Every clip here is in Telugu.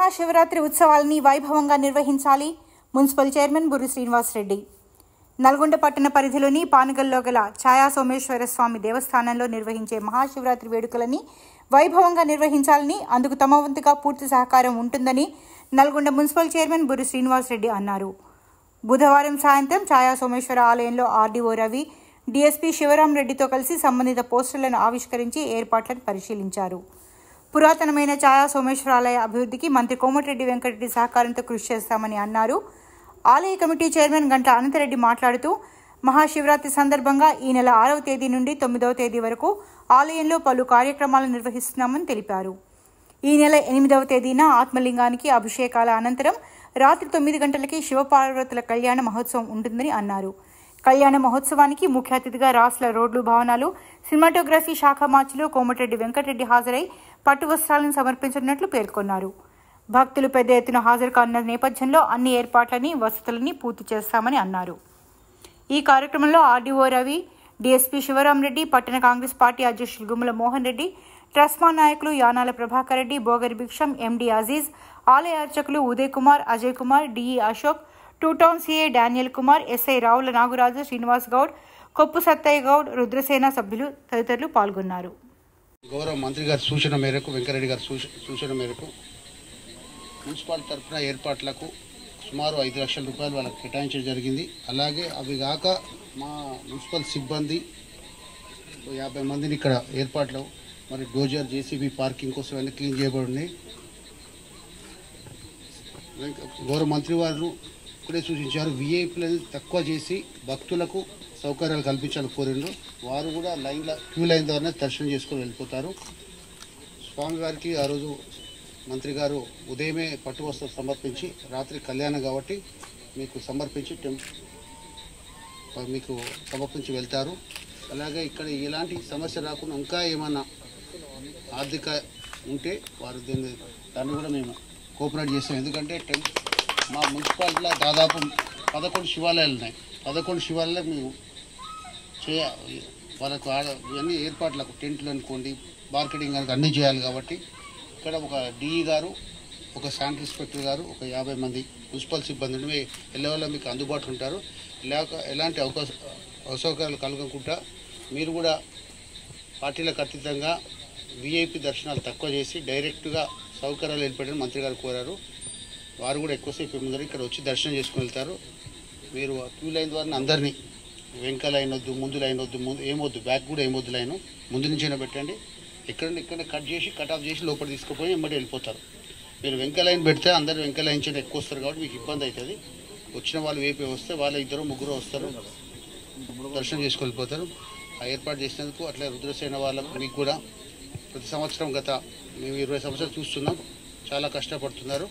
మహాశివరాత్రి ఉత్సవాలని వైభవంగా నిర్వహించాలి మున్సిపల్ చైర్మన్ బుర్రి శ్రీనివాసరెడ్డి నల్గొండ పట్టణ పరిధిలోని పానగల్లో గల ఛాయా సోమేశ్వర స్వామి దేవస్థానంలో నిర్వహించే మహాశివరాత్రి వేడుకలని వైభవంగా నిర్వహించాలని అందుకు తమ వంతుగా పూర్తి సహకారం ఉంటుందని నల్గొండ మున్సిపల్ చైర్మన్ బుర్రి శ్రీనివాసరెడ్డి అన్నారు బుధవారం సాయంత్రం ఛాయా సోమేశ్వర ఆలయంలో ఆర్డీఓ రవి డీఎస్పీ శివరాం రెడ్డితో కలిసి సంబంధిత పోస్టులను ఆవిష్కరించి ఏర్పాట్లను పరిశీలించారు పురాతనమైన ఛాయా సోమేశ్వరాలయ అభివృద్ధికి మంత్రి కోమటిరెడ్డి వెంకటరెడ్డి సహకారంతో కృషి చేస్తామని అన్నారు ఆలయ కమిటీ చైర్మన్ గంట అనంతరెడ్డి మాట్లాడుతూ మహాశివరాత్రి సందర్భంగా ఈ నెల ఆరవ తేదీ నుండి తొమ్మిదవ తేదీ వరకు ఆలయంలో పలు కార్యక్రమాలు నిర్వహిస్తున్నామని తెలిపారు ఈ నెల ఎనిమిదవ తేదీన ఆత్మలింగానికి అభిషేకాల అనంతరం రాత్రి తొమ్మిది గంటలకి శివపార్వతుల కళ్యాణ మహోత్సవం ఉంటుందని అన్నారు కళ్యాణ మహోత్సవానికి ముఖ్య అతిథిగా రాష్ట్ర రోడ్లు భవనాలు సినిమాటోగ్రఫీ శాఖ మార్చిలో కోమటిరెడ్డి వెంకటరెడ్డి హాజరై పట్టు వస్త్రాలను సమర్పించనున్నట్లు పేర్కొన్నారు భక్తులు పెద్ద ఎత్తున హాజరు కానున్న నేపథ్యంలో అన్ని ఏర్పాట్లని వసతులని పూర్తి చేస్తామని అన్నారు ఈ కార్యక్రమంలో ఆర్డీఓ రవి డీఎస్పీ శివరాంరెడ్డి పట్టణ కాంగ్రెస్ పార్టీ అధ్యక్షులు గుమ్మల మోహన్ రెడ్డి ట్రస్మా నాయకులు యానాల ప్రభాకర్ రెడ్డి బోగరి భిక్షం ఎండి అజీజ్ ఆలయ అర్చకులు Uday Kumar Ajay Kumar DE Ashok two town CI Daniel Kumar SI Ravula Nagaraju Srinivas Goud Koppu Sattaiah Goud Rudrasena సభ్యులు తదితరులు పాల్గొన్నారు గౌరవ మంత్రి గారి సూచన మేరకు వెంకరెడ్డి గారి సూచ- సూచన మేరకు మున్సిపాలిటీ తరఫున ఏర్పాట్లకు సుమారు ఐదు లక్షల రూపాయలు వాళ్ళకి కేటాయించడం జరిగింది అలాగే అవి కాక మా మున్సిపల్ సిబ్బంది ఓ యాభై మందిని ఇక్కడ ఏర్పాట్లు మరి డోజర్ జేసీబీ పార్కింగ్ కోసం అన్ని క్లీన్ చేయబడి గౌరవ మంత్రి వారు ఇక్కడే సూచించారు విఐపీలను తక్కువ చేసి భక్తులకు సౌకర్యాలు కల్పించాలని కోరిండ్రు వారు కూడా లైన్ల క్యూ లైన్ ద్వారానే దర్శనం చేసుకొని వెళ్ళిపోతారు స్వామివారికి ఆ రోజు మంత్రి గారు ఉదయమే పట్టు వస్త్రం సమర్పించి రాత్రి కళ్యాణం కాబట్టి మీకు సమర్పించి టెం మీకు సమర్పించి వెళ్తారు అలాగే ఇక్కడ ఎలాంటి సమస్య రాకుండా ఇంకా ఏమన్నా ఆర్థిక ఉంటే వారు దీన్ని దాన్ని కూడా మేము కోఆపరేట్ చేస్తాం ఎందుకంటే టెం మా మున్సిపాలిటీలో దాదాపు పదకొండు శివాలయాలు ఉన్నాయి పదకొండు శివాలయాలు మేము చేయ వాళ్ళకు ఆడ ఇవన్నీ ఏర్పాట్లకు టెంట్లు అనుకోండి మార్కెటింగ్ కనుక అన్నీ చేయాలి కాబట్టి ఇక్కడ ఒక డిఈ గారు ఒక శానిటరీ ఇన్స్పెక్టర్ గారు ఒక యాభై మంది మున్సిపల్ సిబ్బందిని ఎల్లవల్ల మీకు అందుబాటులో ఉంటారు లేక ఎలాంటి అవకాశ అసౌకర్యాలు కలగకుండా మీరు కూడా పార్టీలకు అతీతంగా విఐపి దర్శనాలు తక్కువ చేసి డైరెక్ట్గా సౌకర్యాలు ఏర్పడని మంత్రి గారు కోరారు వారు కూడా ఎక్కువసేపు ముందర ఇక్కడ వచ్చి దర్శనం చేసుకుని వెళ్తారు మీరు క్యూ లైన్ ద్వారా అందరినీ వెంక లైన్ వద్దు ముందు లైన్ వద్దు ముందు ఏమొద్దు బ్యాక్ కూడా ఏమొద్దు లైన్ ముందు నుంచైనా పెట్టండి ఇక్కడ ఇక్కడ కట్ చేసి కట్ ఆఫ్ చేసి లోపల తీసుకుపోయి ఎమ్మటి వెళ్ళిపోతారు మీరు వెంక లైన్ పెడితే అందరు వెంక లైన్ చేయడం ఎక్కువ వస్తారు కాబట్టి మీకు ఇబ్బంది అవుతుంది వచ్చిన వాళ్ళు వేపే వస్తే వాళ్ళ ఇద్దరు ముగ్గురు వస్తారు దర్శనం చేసుకొని వెళ్ళిపోతారు ఆ ఏర్పాటు చేసినందుకు అట్లా రుద్రసేన వాళ్ళకు మీకు కూడా ప్రతి సంవత్సరం గత మేము ఇరవై సంవత్సరాలు చూస్తున్నాం చాలా కష్టపడుతున్నారు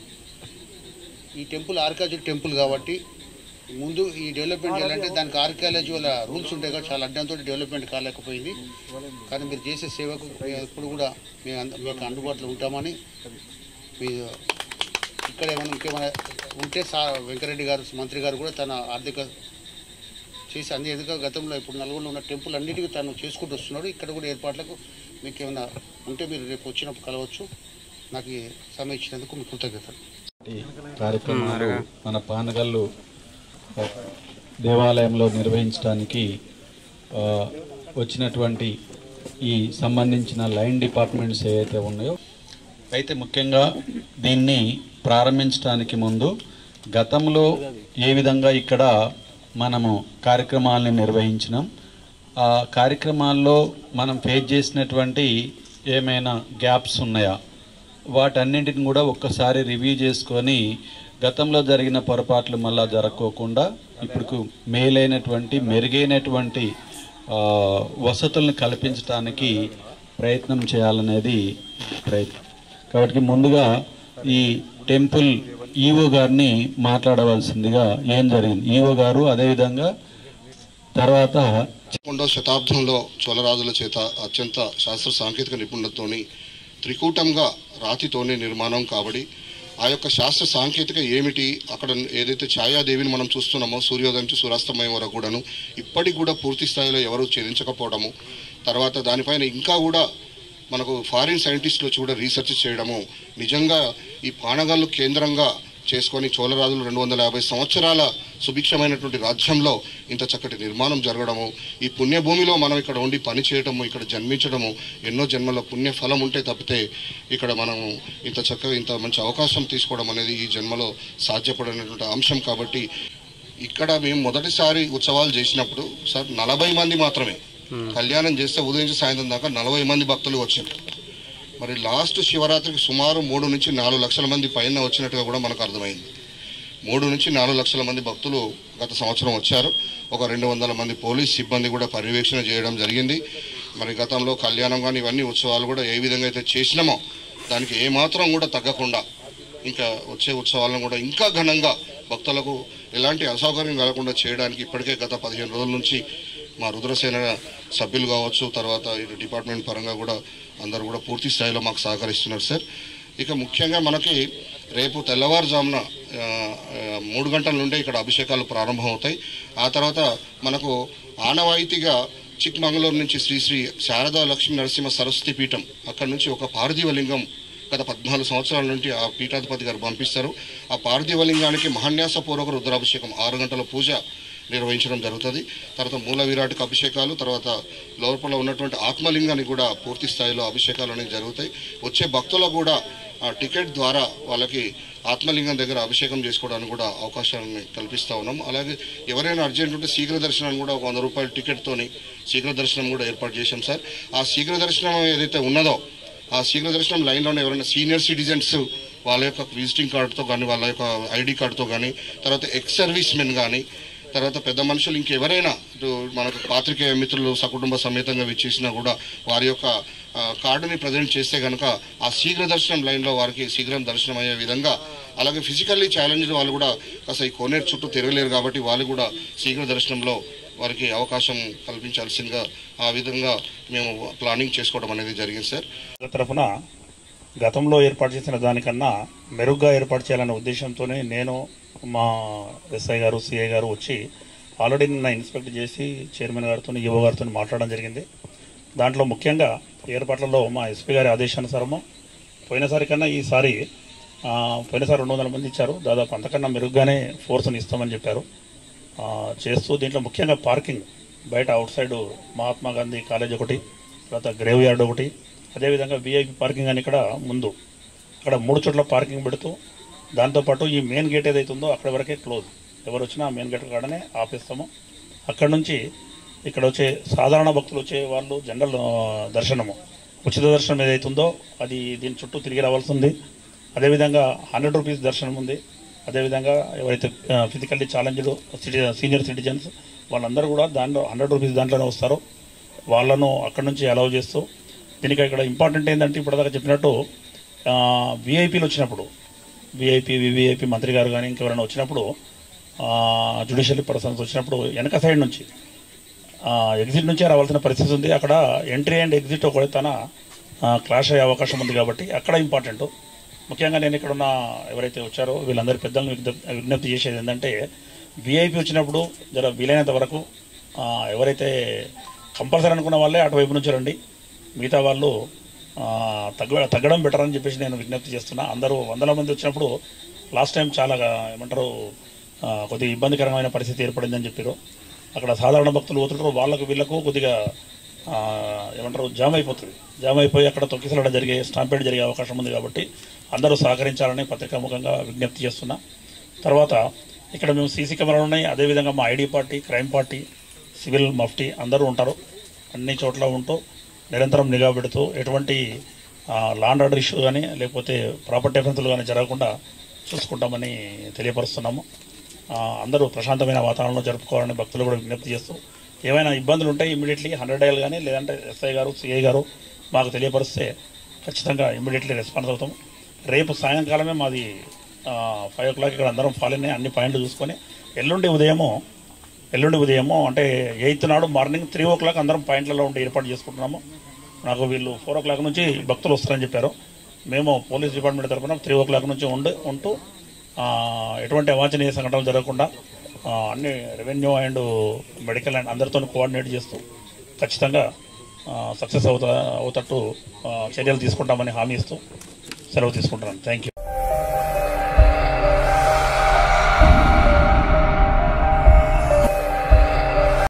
ఈ టెంపుల్ ఆర్కాలజీ టెంపుల్ కాబట్టి ముందు ఈ డెవలప్మెంట్ చేయాలంటే దానికి ఆర్కియాలజీ వాళ్ళ రూల్స్ ఉంటాయి కాబట్టి చాలా అడ్డంతో డెవలప్మెంట్ కాలేకపోయింది కానీ మీరు చేసే సేవకు మేము ఎప్పుడు కూడా మేము అంద- మీకు అందుబాటులో ఉంటామని మీ ఇక్కడ ఏమైనా ఇంకేమైనా ఉంటే సా వెంకరెడ్డి గారు మంత్రి గారు కూడా తన ఆర్థిక చేసి అన్ని ఎందుకంటే గతంలో ఇప్పుడు నల్గొండలో ఉన్న టెంపుల్ అన్నిటికీ తను చేసుకుంటూ వస్తున్నాడు ఇక్కడ కూడా ఏర్పాట్లకు మీకు ఏమైనా ఉంటే మీరు రేపు వచ్చినప్పుడు కలవచ్చు నాకు ఈ సమయం ఇచ్చినందుకు మీకు కృతజ్ఞతలు ఈ కార్యక్రమాలు మన పానగల్లు ఆ, దేవాలయంలో నిర్వహించడానికి ఆ, వచ్చినటువంటి ఈ సంబంధించిన లైన్ డిపార్ట్మెంట్స్ ఏవైతే ఉన్నాయో అయితే ముఖ్యంగా దీన్ని ప్రారంభించడానికి ముందు గతంలో ఏ విధంగా ఇక్కడ మనము కార్యక్రమాలని నిర్వహించినాం ఆ కార్యక్రమాల్లో మనం ఫేస్ చేసినటువంటి ఏమైనా గ్యాప్స్ ఉన్నాయా వాటన్నింటిని కూడా ఒక్కసారి రివ్యూ చేసుకొని గతంలో జరిగిన పొరపాట్లు మళ్ళా జరగకోకుండా ఇప్పుడు మేలైనటువంటి మెరుగైనటువంటి ఆ, వసతుల్ని కల్పించడానికి ప్రయత్నం చేయాలనేది ప్రయత్నం కాబట్టి ముందుగా ఈ టెంపుల్ ఈవో గారిని మాట్లాడవలసిందిగా ఏం జరిగింది ఈవో గారు అదేవిధంగా తర్వాత పదకొండవ శతాబ్దంలో చోళరాజుల చేత అత్యంత శాస్త్ర సాంకేతిక నిపుణులతోని త్రికూటంగా రాతితోనే నిర్మాణం కాబడి ఆ యొక్క శాస్త్ర సాంకేతిక ఏమిటి అక్కడ ఏదైతే ఛాయాదేవిని మనం చూస్తున్నామో సూర్యోదయం నుంచి సూర్యాస్తమయం వరకు కూడాను ఇప్పటికి కూడా పూర్తి స్థాయిలో ఎవరు చెల్లించకపోవడము తర్వాత దానిపైన ఇంకా కూడా మనకు ఫారిన్ సైంటిస్టులు కూడా రీసెర్చ్ చేయడము నిజంగా ఈ పానగల్లు కేంద్రంగా చేసుకొని చోళరాజులు రెండు వందల యాభై సంవత్సరాల సుభిక్షమైనటువంటి రాజ్యంలో ఇంత చక్కటి నిర్మాణం జరగడము ఈ పుణ్యభూమిలో మనం ఇక్కడ ఉండి పని చేయడము ఇక్కడ జన్మించడము ఎన్నో జన్మల పుణ్య ఫలం ఉంటే తప్పితే ఇక్కడ మనం ఇంత చక్కగా ఇంత మంచి అవకాశం తీసుకోవడం అనేది ఈ జన్మలో సాధ్యపడినటువంటి అంశం కాబట్టి ఇక్కడ మేము మొదటిసారి ఉత్సవాలు చేసినప్పుడు సార్ నలభై మంది మాత్రమే కళ్యాణం చేస్తే ఉదయం నుంచి సాయంత్రం దాకా నలభై మంది భక్తులు వచ్చారు మరి లాస్ట్ శివరాత్రికి సుమారు మూడు నుంచి నాలుగు లక్షల మంది పైన వచ్చినట్టుగా కూడా మనకు అర్థమైంది మూడు నుంచి నాలుగు లక్షల మంది భక్తులు గత సంవత్సరం వచ్చారు ఒక రెండు వందల మంది పోలీస్ సిబ్బంది కూడా పర్యవేక్షణ చేయడం జరిగింది మరి గతంలో కళ్యాణం కానీ ఇవన్నీ ఉత్సవాలు కూడా ఏ విధంగా అయితే చేసినామో దానికి ఏమాత్రం కూడా తగ్గకుండా ఇంకా వచ్చే ఉత్సవాలను కూడా ఇంకా ఘనంగా భక్తులకు ఎలాంటి అసౌకర్యం కలగకుండా చేయడానికి ఇప్పటికే గత పదిహేను రోజుల నుంచి మా రుద్రసేన సభ్యులు కావచ్చు తర్వాత ఇటు డిపార్ట్మెంట్ పరంగా కూడా అందరూ కూడా పూర్తి స్థాయిలో మాకు సహకరిస్తున్నారు సార్ ఇక ముఖ్యంగా మనకి రేపు తెల్లవారుజామున ఆ, ఆ, మూడు గంటల నుండే ఇక్కడ అభిషేకాలు ప్రారంభమవుతాయి ఆ తర్వాత మనకు ఆనవాయితీగా చిక్మంగళూరు నుంచి శ్రీ శ్రీ శారదా లక్ష్మీ నరసింహ సరస్వతి పీఠం అక్కడి నుంచి ఒక పార్థివ లింగం గత పద్నాలుగు సంవత్సరాల నుండి ఆ పీఠాధిపతి గారు పంపిస్తారు ఆ పార్థివ లింగానికి మహాన్యాసపూర్వక రుద్రాభిషేకం ఆరు గంటల పూజ నిర్వహించడం జరుగుతుంది తర్వాత మూల విరాట్కి అభిషేకాలు తర్వాత లోపల ఉన్నటువంటి ఆత్మలింగానికి కూడా పూర్తి స్థాయిలో అభిషేకాలు అనేవి జరుగుతాయి వచ్చే భక్తులకు కూడా ఆ టికెట్ ద్వారా వాళ్ళకి ఆత్మలింగం దగ్గర అభిషేకం చేసుకోవడానికి కూడా అవకాశాన్ని కల్పిస్తూ ఉన్నాం అలాగే ఎవరైనా అర్జెంట్ ఉంటే శీఘ్ర దర్శనాన్ని కూడా ఒక వంద రూపాయల టికెట్తోని శీఘ్ర దర్శనం కూడా ఏర్పాటు చేశాం సార్ ఆ శీఘ్ర దర్శనం ఏదైతే ఉన్నదో ఆ శీఘ్ర దర్శనం లైన్లోనే ఎవరైనా సీనియర్ సిటిజన్స్ వాళ్ళ యొక్క విజిటింగ్ కార్డుతో కానీ వాళ్ళ యొక్క ఐడి కార్డుతో కానీ తర్వాత ఎక్స్ సర్వీస్ మెన్ కానీ తర్వాత పెద్ద మనుషులు ఇంకెవరైనా ఇటు మనకు పాత్రికేయ మిత్రులు సకుటుంబ సమేతంగా విచ్చేసినా కూడా వారి యొక్క ఆ, కార్డుని ప్రజెంట్ చేస్తే కనుక ఆ శీఘ్ర దర్శనం లైన్లో వారికి శీఘ్రం దర్శనం అయ్యే విధంగా అలాగే ఫిజికల్లీ ఛాలెంజ్డ్ వాళ్ళు కూడా కాస్త ఈ కోనేరు చుట్టూ తిరగలేరు కాబట్టి వాళ్ళు కూడా శీఘ్ర దర్శనంలో వారికి అవకాశం కల్పించాల్సిందిగా ఆ విధంగా మేము ప్లానింగ్ చేసుకోవడం అనేది జరిగింది సార్ తరఫున గతంలో ఏర్పాటు చేసిన దానికన్నా మెరుగ్గా ఏర్పాటు చేయాలనే ఉద్దేశంతోనే నేను మా ఎస్ఐ గారు సిఐ గారు వచ్చి ఆల్రెడీ నిన్న ఇన్స్పెక్ట్ చేసి చైర్మన్ గారితో ఈవో గారితో మాట్లాడడం జరిగింది దాంట్లో ముఖ్యంగా ఏర్పాట్లలో మా ఎస్పీ గారి ఆదేశానుసారము పోయినసారి కన్నా ఈసారి ఆ, పోయినసారి రెండు వందల మంది ఇచ్చారు దాదాపు అంతకన్నా మెరుగ్గానే ఫోర్స్ని ఇస్తామని చెప్పారు ఆ, చేస్తూ దీంట్లో ముఖ్యంగా పార్కింగ్ బయట outside Mahatma Gandhi college ఒకటి తర్వాత గ్రేవ్ యార్డ్ ఒకటి అదేవిధంగా విఐపి పార్కింగ్ అని ఇక్కడ ముందు అక్కడ మూడు చోట్ల పార్కింగ్ పెడుతూ దాంతోపాటు ఈ మెయిన్ గేట్ ఏదైతే ఉందో అక్కడి వరకే క్లోజ్ ఎవరు వచ్చినా మెయిన్ గేట్ కాడనే ఆపేస్తాము అక్కడ నుంచి ఇక్కడ వచ్చే సాధారణ భక్తులు వచ్చే వాళ్ళు జనరల్ ఆ, దర్శనము ఉచిత దర్శనం ఏదైతే ఉందో అది దీని చుట్టూ తిరిగి రావాల్సి ఉంది అదేవిధంగా హండ్రెడ్ రూపీస్ దర్శనం ఉంది అదేవిధంగా ఎవరైతే physically challenged city senior citizens వాళ్ళందరూ కూడా దాంట్లో హండ్రెడ్ రూపీస్ దాంట్లోనే వస్తారు వాళ్ళను అక్కడ నుంచి అలౌ చేస్తూ దీనికి ఇక్కడ ఇంపార్టెంట్ ఏంటంటే ఇప్పటిదాకా చెప్పినట్టు విఐపీలు వచ్చినప్పుడు విఐపి వివిఐపి మంత్రి గారు కానీ ఇంకెవరైనా వచ్చినప్పుడు జ్యుడిషియల్ పర్సన్స్ వచ్చినప్పుడు వెనక సైడ్ నుంచి ఎగ్జిట్ నుంచే రావాల్సిన పరిస్థితి ఉంది అక్కడ ఎంట్రీ అండ్ ఎగ్జిట్ ఒక తన క్లాష్ అయ్యే అవకాశం ఉంది కాబట్టి అక్కడ ఇంపార్టెంట్ ముఖ్యంగా నేను ఇక్కడ ఉన్న ఎవరైతే వచ్చారో వీళ్ళందరి పెద్దలను విజ్ఞప్- విజ్ఞప్తి చేసేది ఏంటంటే విఐపి వచ్చినప్పుడు జర వీలైనంత వరకు ఆ, ఎవరైతే కంపల్సరీ అనుకున్న వాళ్ళే అటువైపు నుంచి రండి మిగతా వాళ్ళు ఆ, తగ్గ తగ్గడం బెటర్ అని చెప్పేసి నేను విజ్ఞప్తి చేస్తున్నా అందరూ వందల మంది వచ్చినప్పుడు లాస్ట్ టైం చాలా ఏమంటారు ఆ, కొద్దిగా ఇబ్బందికరమైన పరిస్థితి ఏర్పడిందని చెప్పారు అక్కడ సాధారణ భక్తులు పోతుంటారు వాళ్ళకు వీళ్ళకు కొద్దిగా ఆ, ఏమంటారు జామ్ అయిపోతుంది జామ్ అయిపోయి అక్కడ తొక్కిసలడం జరిగే స్టాంపేడ్ జరిగే అవకాశం ఉంది కాబట్టి అందరూ సహకరించాలని పత్రికాముఖంగా విజ్ఞప్తి చేస్తున్నా తర్వాత ఇక్కడ మేము సీసీ కెమెరాలు ఉన్నాయి అదేవిధంగా మా ID party crime party civil mufti అందరూ ఉంటారు అన్ని చోట్ల ఉంటూ నిరంతరం నిఘా పెడుతూ ఎటువంటి లాండ్ ఆర్డర్ ఇష్యూ కానీ లేకపోతే ప్రాపర్టీ అఫెన్సులు కానీ జరగకుండా చూసుకుంటామని తెలియపరుస్తున్నాము ఆ, అందరూ ప్రశాంతమైన వాతావరణంలో జరుపుకోవాలని భక్తులు కూడా విజ్ఞప్తి చేస్తూ ఏమైనా ఇబ్బందులు ఉంటే ఇమీడియట్లీ హండ్రెడ్ డయల్ కానీ లేదంటే ఎస్ఐ గారు సిఐ గారు మాకు తెలియపరిస్తే ఖచ్చితంగా ఇమీడియట్లీ రెస్పాన్స్ అవుతాం రేపు సాయంకాలమే మాది ఫైవ్ ఓ క్లాక్ ఇక్కడ అందరం ఫాలోనే అన్ని పాయింట్లు చూసుకొని ఎల్లుండి ఉదయము ఎల్లుండి ఉదయము అంటే ఎయిత్ నాడు మార్నింగ్ త్రీ ఓ క్లాక్ అందరం పాయింట్లలో ఉండి ఏర్పాటు చేసుకుంటున్నాము నాకు వీళ్ళు ఫోర్ ఓ క్లాక్ నుంచి భక్తులు వస్తారని చెప్పారు మేము పోలీస్ డిపార్ట్మెంట్ తరఫున త్రీ ఓ క్లాక్ నుంచి ఉండి ఉంటూ ఆ, ఎటువంటి అవాంఛనీయ సంఘటనలు జరగకుండా ఆ, అన్ని రెవెన్యూ అండ్ మెడికల్ అండ్ అందరితో కోఆర్డినేట్ చేస్తూ ఖచ్చితంగా సక్సెస్ అవుతా అవుతట్టు ఆ, చర్యలు తీసుకుంటామని హామీ ఇస్తూ సెలవు తీసుకుంటున్నాను థ్యాంక్ యూ